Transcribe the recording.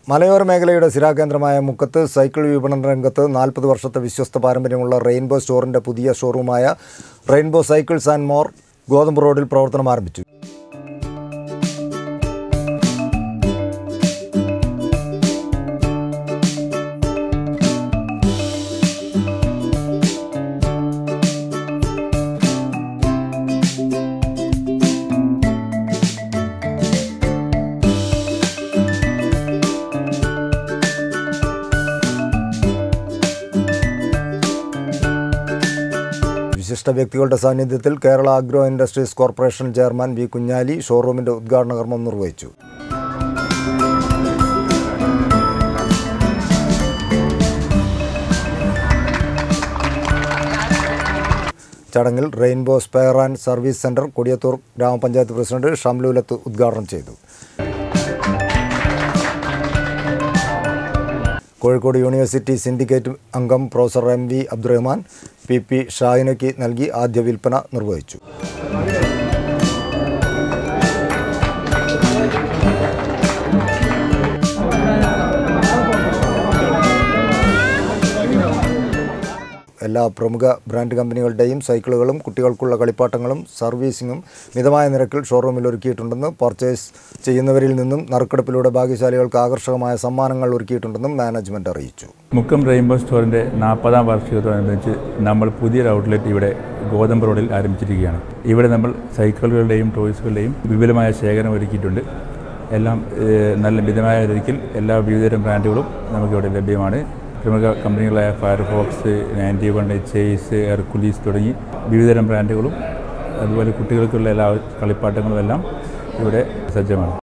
മലയോര മേഖലയുടെ സ്ഥിരാകേന്ദ്രമായ മുക്കത്ത് സൈക്കിൾ വിപണന രംഗത്ത് നാൽപ്പത് വർഷത്തെ വിശ്വസ്ത പാരമ്പര്യമുള്ള റെയിൻബോ സ്റ്റോറിന്റെ പുതിയ ഷോറൂമായ റെയിൻബോ സൈക്കിൾസ് ആൻഡ് മോർ ഗോതമ്പ് റോഡിൽ പ്രവർത്തനം ആരംഭിച്ചു വിശിഷ്ട വ്യക്തികളുടെ സാന്നിധ്യത്തിൽ Kerala agro industries corporation chairman V Kunhali ഷോറൂമിന്റെ ഉദ്ഘാടന കർമ്മം നിർവഹിച്ചു ചടങ്ങിൽ rainbow spare and service centre Kodiyathur ഗ്രാമപഞ്ചായത്ത് പ്രസിഡന്റ് ഷംലൂലത്ത് ഉദ്ഘാടനം ചെയ്തു കോഴിക്കോട് യൂണിവേഴ്സിറ്റി സിൻഡിക്കേറ്റ് അംഗം professor M V Abdurahman P P ഷാഹിനയ്ക്ക് നൽകി ആദ്യ വിൽപ്പന നിർവഹിച്ചു എല്ലാ പ്രമുഖ ബ്രാൻഡ് കമ്പനികളുടെയും സൈക്കിളുകളും കുട്ടികൾക്കുള്ള കളിപ്പാട്ടങ്ങളും സർവീസിങ്ങും മിതമായ നിരക്കിൽ ഷോറൂമിൽ ഒരുക്കിയിട്ടുണ്ടെന്ന് പർച്ചേസ് ചെയ്യുന്നവരിൽ നിന്നും നറുക്കെടുപ്പിലൂടെ ഭാഗ്യശാലികൾക്ക് ആകർഷകമായ സമ്മാനങ്ങൾ ഒരുക്കിയിട്ടുണ്ടെന്നും മാനേജ്മെന്റ് അറിയിച്ചു മുക്കം റെയിൻബോ സ്റ്റോറിൻ്റെ നാൽപ്പതാം വാർഷികത്തോടനുബന്ധിച്ച് നമ്മൾ പുതിയൊരു ഔട്ട്ലെറ്റ് ഇവിടെ ഗോതമ്പ് റോഡിൽ ആരംഭിച്ചിരിക്കുകയാണ് ഇവിടെ നമ്മൾ സൈക്കിളുകളുടെയും ടോയ്സുകളുടെയും വിപുലമായ ശേഖരം ഒരുക്കിയിട്ടുണ്ട് എല്ലാം ഏഹ്, നല്ല മിതമായ രീതിയിൽ എല്ലാ വിവിധതരം ബ്രാൻഡുകളും നമുക്കിവിടെ ലഭ്യമാണ് പ്രമുഖ കമ്പനികളായ ഫയർഫോക്സ് നയൻറ്റി വൺ എച്ച് ഐസ് എർക്കുലീസ് തുടങ്ങി വിവിധതരം ബ്രാൻഡുകളും അതുപോലെ കുട്ടികൾക്കുള്ള എല്ലാ കളിപ്പാട്ടങ്ങളും എല്ലാം ഇവിടെ സജ്ജമാണ്